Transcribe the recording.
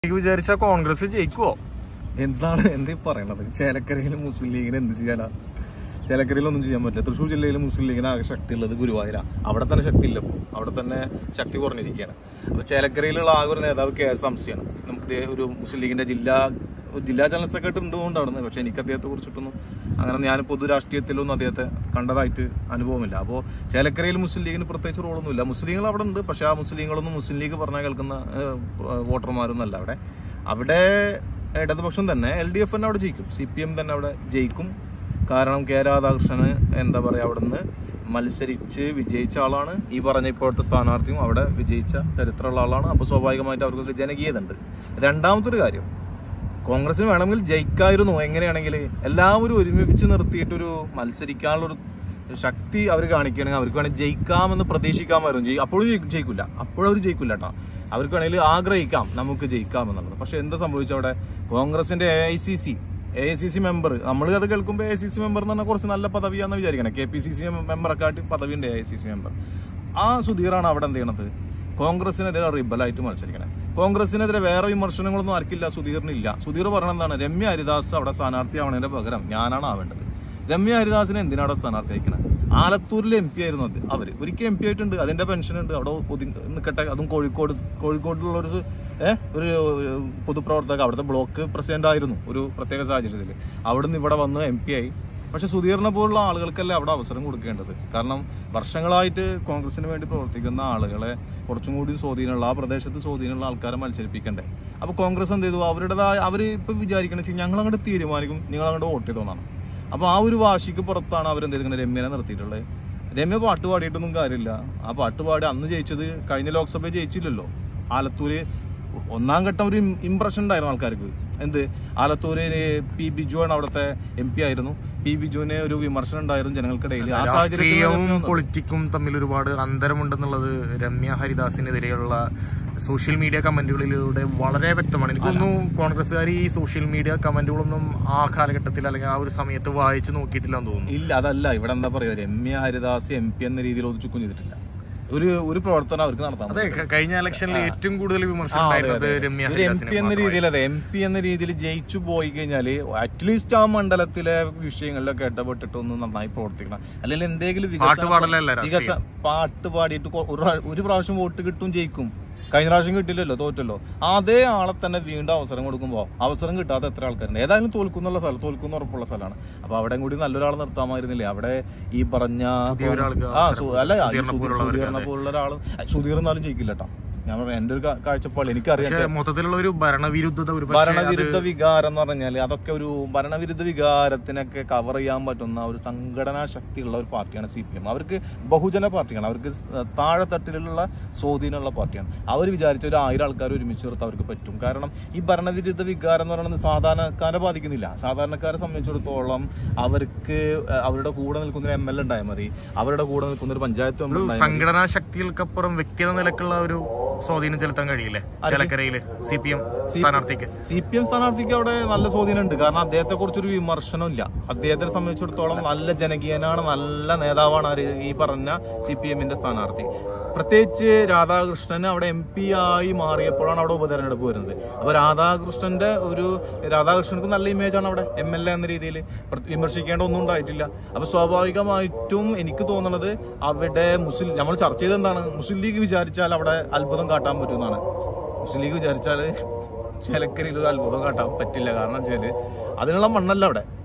എനിക്ക് വിചാരിച്ച കോൺഗ്രസ് ജയിക്കുവോ എന്താണ് എന്തീ പറയണത് ചേലക്കരയിൽ മുസ്ലിം ലീഗിന് എന്ത് ചെയ്യാനാ ചേലക്കരയിൽ ഒന്നും ചെയ്യാൻ പറ്റില്ല തൃശ്ശൂർ ജില്ലയിൽ മുസ്ലിം ലീഗിന് ആകെ ശക്തി ഉള്ളത് ഗുരുവായൂര അവിടെ തന്നെ ശക്തി ഇല്ല ഇപ്പോൾ അവിടെ തന്നെ ശക്തി കുറഞ്ഞിരിക്കുകയാണ് അപ്പൊ ചേലക്കരയിലുള്ള ആകെ ഒരു നേതാവ് കെ എസ് ഹംസയാണ് നമുക്ക് ദേ ഒരു മുസ്ലിം ലീഗിന്റെ ജില്ലാ ഒരു ജില്ലാ ജനറൽ സെക്രട്ടറി ഉണ്ടുകൊണ്ട് അവിടുന്ന് പക്ഷെ എനിക്ക് അദ്ദേഹത്തെ കുറിച്ചിട്ടൊന്നും അങ്ങനെ ഞാൻ പൊതു രാഷ്ട്രീയത്തിലൊന്നും അദ്ദേഹത്തെ കണ്ടതായിട്ട് അനുഭവമില്ല അപ്പോൾ ചേലക്കരയിൽ മുസ്ലിം ലീഗിന് പ്രത്യേകിച്ച് റോളൊന്നുമില്ല മുസ്ലിം ലീഗുകൾ അവിടെ ഉണ്ട് പക്ഷെ ആ മുസ്ലിം ലീഗുകളൊന്നും മുസ്ലിം ലീഗ് പറഞ്ഞാൽ കേൾക്കുന്ന ഏഹ്, വോട്ടർമാരൊന്നും അല്ല അവിടെ അവിടെ ഇടതുപക്ഷം തന്നെ എൽ ഡി എഫ് തന്നെ അവിടെ ജയിക്കും സി പി എം തന്നെ അവിടെ ജയിക്കും കാരണം കെ രാധാകൃഷ്ണന് എന്താ പറയുക അവിടുന്ന് മത്സരിച്ച് വിജയിച്ച ആളാണ് ഈ പറഞ്ഞ ഇപ്പോഴത്തെ സ്ഥാനാർത്ഥിയും അവിടെ വിജയിച്ച ചരിത്രമുള്ള ആളാണ് അപ്പോൾ സ്വാഭാവികമായിട്ട് അവർക്ക് ജനകീയത ഉണ്ട് രണ്ടാമത്തെ ഒരു കാര്യം കോൺഗ്രസിന് വേണമെങ്കിൽ ജയിക്കായിരുന്നു എങ്ങനെയാണെങ്കിൽ എല്ലാവരും ഒരുമിച്ച് നിർത്തിയിട്ടൊരു മത്സരിക്കാനുള്ളൊരു ശക്തി അവർ കാണിക്കുകയാണെങ്കിൽ അവർക്ക് വേണമെങ്കിൽ ജയിക്കാമെന്ന് പ്രതീക്ഷിക്കാമായിരുന്നു ജയി- അപ്പോഴും ജയി- ജയിക്കില്ല അപ്പോഴും അവർ ജയിക്കില്ല കേട്ടോ അവർക്ക് വേണമെങ്കിൽ ആഗ്രഹിക്കാം നമുക്ക് ജയിക്കാം എന്നുള്ളത് പക്ഷെ എന്താ സംഭവിച്ചത് അവിടെ കോൺഗ്രസിന്റെ A I C C A I C C member നമ്മൾ അത് കേൾക്കുമ്പോൾ A I C C member എന്ന് പറഞ്ഞാൽ കുറച്ച് നല്ല പദവിയാണെന്ന് വിചാരിക്കണം കെ പി സി സി മെമ്പറൊക്കെ ആയിട്ട് പദവിയുണ്ട് A I C C member ആ സുധീറാണ് അവിടെ എന്ത് ചെയ്യണത് കോൺഗ്രസിനെതിരെ റിബലായിട്ട് മത്സരിക്കണേ കോൺഗ്രസിനെതിരെ വേറെ വിമർശനങ്ങളൊന്നും ആർക്കില്ല സുധീറിനില്ല സുധീർ പറഞ്ഞ എന്താണ് രമ്യ ഹരിദാസ് അവിടെ സ്ഥാനാർത്ഥിയാവണതിന്റെ പകരം ഞാനാണ് ആവേണ്ടത് രമ്യ ഹരിദാസിനെ എന്തിനാണ് അവിടെ സ്ഥാനാർത്ഥി അയക്കണത് ആലത്തൂരിലെ എം പി ആയിരുന്നു അത് അവര് ഒരിക്കൽ എം പി ആയിട്ടുണ്ട് അതിന്റെ പെൻഷൻ ഉണ്ട് അവിടെ ഒതുങ്ങി നിൽക്കട്ടെ അതും കോഴിക്കോട് കോഴിക്കോടുള്ള ഒരു ഏഹ് ഒരു പൊതുപ്രവർത്തക അവിടുത്തെ ബ്ലോക്ക് പ്രസിഡന്റ് ആയിരുന്നു ഒരു പ്രത്യേക സാഹചര്യത്തിൽ അവിടുന്ന് ഇവിടെ വന്ന് എം പി ആയി പക്ഷെ സുധീറിനെ പോലുള്ള ആളുകൾക്കല്ലേ അവിടെ അവസരം കൊടുക്കേണ്ടത് കാരണം വർഷങ്ങളായിട്ട് കോൺഗ്രസിന് വേണ്ടി പ്രവർത്തിക്കുന്ന ആളുകളെ കുറച്ചും കൂടി സ്വാധീനമുള്ള ആ പ്രദേശത്ത് സ്വാധീനമുള്ള ആൾക്കാരെ മത്സരിപ്പിക്കണ്ടേ അപ്പൊ കോൺഗ്രസ് എന്ത് ചെയ്തു അവരുടേതായ അവർ ഇപ്പൊ വിചാരിക്കണ ഞങ്ങൾ അങ്ങോട്ട് തീരുമാനിക്കും നിങ്ങൾ അങ്ങോട്ട് വോട്ട് ചെയ്തോന്നാണ് അപ്പൊ ആ ഒരു വാശിക്ക് പുറത്താണ് അവരെന്ത് ചെയ്തിരിക്കുന്നത് രമ്യനെ നിർത്തിയിട്ടുള്ളത് രമ്യ പാട്ട് പാടിയിട്ടൊന്നും കാര്യമില്ല ആ പാട്ട് പാടി അന്ന് ജയിച്ചത് കഴിഞ്ഞ ലോക്സഭ ജയിച്ചില്ലല്ലോ ആലത്തൂര് ഒന്നാം ഘട്ടം ഒരു ഇംപ്രഷൻ ഉണ്ടായിരുന്നു ആൾക്കാർക്ക് എന്ത് ആലത്തൂര് പി ബിജു ആണ് അവിടുത്തെ എം പി ആയിരുന്നു പി ബിജുവിന് ഒരു വിമർശനം ഉണ്ടായിരുന്നു ജനങ്ങൾക്കിടയിൽ ആ രാഷ്ട്രീയവും സാഹചര്യത്തിൽ പൊളിറ്റിക്കും തമ്മിൽ ഒരുപാട് അന്തരമുണ്ടെന്നുള്ളത് രമ്യ ഹരിദാസിനെതിരെയുള്ള സോഷ്യൽ മീഡിയ കമന്റുകളിലൂടെ വളരെ വ്യക്തമാണ് എനിക്ക് തോന്നുന്നു കോൺഗ്രസ്സുകാർ ഈ സോഷ്യൽ മീഡിയ കമന്റുകളൊന്നും ആ കാലഘട്ടത്തിൽ അല്ലെങ്കിൽ ആ ഒരു സമയത്ത് വായിച്ചു നോക്കിയിട്ടില്ലെന്ന് തോന്നുന്നു ഇല്ല അതല്ല ഇവിടെ എന്താ പറയുക രമ്യ ഹരിദാസ് എം പി എന്ന രീതിയിൽ ഒതുച്ചുക്കും ചെയ്തിട്ടില്ല ഒരു ഒരു പ്രവർത്തനം അവർക്ക് നടത്താൻ അതെ ക- കഴിഞ്ഞ ഇലക്ഷനിൽ ഏറ്റവും കൂടുതൽ വിമർശനം ആ, അതെ, ഉണ്ടായിരുന്നത് അതെ. രമ്യ ഒരു എം പി ഹരിദാസിനെ എന്ന മാത്രമായിരുന്നു. രീതിയിൽ അതെ എം പി എന്ന രീതിയിൽ ജയിച്ചു പോയി കഴിഞ്ഞാല് അറ്റ്ലീസ്റ്റ് ആ മണ്ഡലത്തിലെ വിഷയങ്ങളിലൊക്കെ ഇടപെട്ടിട്ട് ഒന്ന് നന്നായി പ്രവർത്തിക്കണം അല്ലെങ്കിൽ എന്തെങ്കിലും പാട്ട് പാടലല്ല രാഷ്ട്രീയം. വികസന പാട്ട് പാടിയിട്ട് കൊ- ഒരു പ്രാ- ഒരു പ്രാവശ്യം വോട്ട് കിട്ടും ജയിക്കും കഴിഞ്ഞ പ്രാവശ്യം കിട്ടില്ലല്ലോ തോറ്റല്ലോ അതേ ആളെ തന്നെ വീണ്ടും അവസരം കൊടുക്കുമ്പോൾ അവസരം കിട്ടാത്ത എത്ര ആൾക്കാരുണ്ട് ഏതായാലും തോൽക്കുന്നുള്ള സ്ഥലം തോൽക്കുന്ന ഉറപ്പുള്ള സ്ഥലമാണ് അപ്പൊ അവിടെ കൂടി നല്ലൊരാൾ നിർത്താമായിരുന്നില്ലേ അവിടെ ഈ പറഞ്ഞ പുതിയ ഒരാൾക്ക് ആ അവസരം സു- അല്ല ഈ സുധീറിനെ സുധീർ- പോലുള്ളവർക്ക് സുധീറിനെ പോലുള്ള ഒരാൾ സുധീർ എന്നാലും ജയിക്കില്ല കേട്ടോ ഞാൻ പറയാം എന്റെ ഒരു കാ- കാഴ്ചപ്പാട് എനിക്കറിയാം പക്ഷെ മൊത്തത്തിലുള്ള ഒരു ഭരണവിരുദ്ധത ഒരു ഭരണവിരുദ്ധ വികാരം എന്ന് പറഞ്ഞാല് അതൊക്കെ ഒരു ഭരണവിരുദ്ധ വികാരത്തിനൊക്കെ കവർ ചെയ്യാൻ പറ്റുന്ന ഒരു സംഘടനാ ശക്തിയുള്ള ഒരു പാർട്ടിയാണ് സി പി എം അവർക്ക് ബഹുജന പാർട്ടിയാണ് അവർക്ക് സ് താഴെത്തട്ടിലുള്ള സ്വാധീനമുള്ള പാർട്ടിയാണ് അവർ വിചാരിച്ച ഒരു ആയിരം ആൾക്കാർ ഒരുമിച്ച് ചേർത്ത് അവർക്ക് പറ്റും കാരണം ഈ ഭരണവിരുദ്ധ വികാരം എന്ന് പറയുന്നത് സാധാരണക്കാരെ ബാധിക്കുന്നില്ല സാധാരണക്കാരെ സംബന്ധിച്ചിടത്തോളം അവർക്ക് അഹ് അവരുടെ കൂടെ നിൽക്കുന്ന ഒരു എം എൽ എ ഉണ്ടായാൽ മതി അവരുടെ കൂടെ നിൽക്കുന്ന ഒരു പഞ്ചായത്ത് മെമ്പർ ഒരു ഉണ്ടായാൽ മതി. സംഘടനാ ശക്തികൾക്കപ്പുറം വ്യക്തി എന്ന നിലക്കുള്ള ഒരു സ്വാധീനം ചെലുത്താൻ കഴിയില്ലേ ചേലക്കരയില് സി പി എം സ്ഥാനാർത്ഥിക്ക് സി പി എം സ്ഥാനാർത്ഥിക്ക് അവിടെ നല്ല സ്വാധീനമുണ്ട് കാരണം അദ്ദേഹത്തെ കുറിച്ചൊരു വിമർശനമില്ല അദ്ദേഹത്തെ സംബന്ധിച്ചിടത്തോളം നല്ല ജനകീയനാണ് നല്ല നേതാവാണ് ആര് ഈ പറഞ്ഞ സി പി എമ്മിന്റെ സ്ഥാനാർത്ഥി പ്രത്യേകിച്ച് രാധാകൃഷ്ണൻ അവിടെ എം പി ആയി മാറിയപ്പോഴാണ് അവിടെ ഉപതെരഞ്ഞെടുപ്പ് വരുന്നത് അപ്പൊ രാധാകൃഷ്ണന്റെ ഒരു രാധാകൃഷ്ണൻക്ക് നല്ല ഇമേജ് ആണ് അവിടെ എം എൽ എ എന്ന രീതിയിൽ വിമർശിക്കേണ്ട ഒന്നും ഉണ്ടായിട്ടില്ല അപ്പൊ സ്വാഭാവികമായിട്ടും എനിക്ക് തോന്നുന്നത് അവിടെ മുസ്ലിം നമ്മൾ ചർച്ച ചെയ്ത് എന്താണ് മുസ്ലിം ലീഗ് വിചാരിച്ചാൽ അവിടെ അത്ഭുതം കാട്ടാൻ പറ്റുമെന്നാണ് മുസ്ലിം ലീഗ് വിചാരിച്ചാൽ ചേലക്കരയിൽ ഒരു അത്ഭുതം കാട്ടാൻ പറ്റില്ല കാരണം വെച്ചാല് അതിനുള്ള മണ്ണല്ല അവിടെ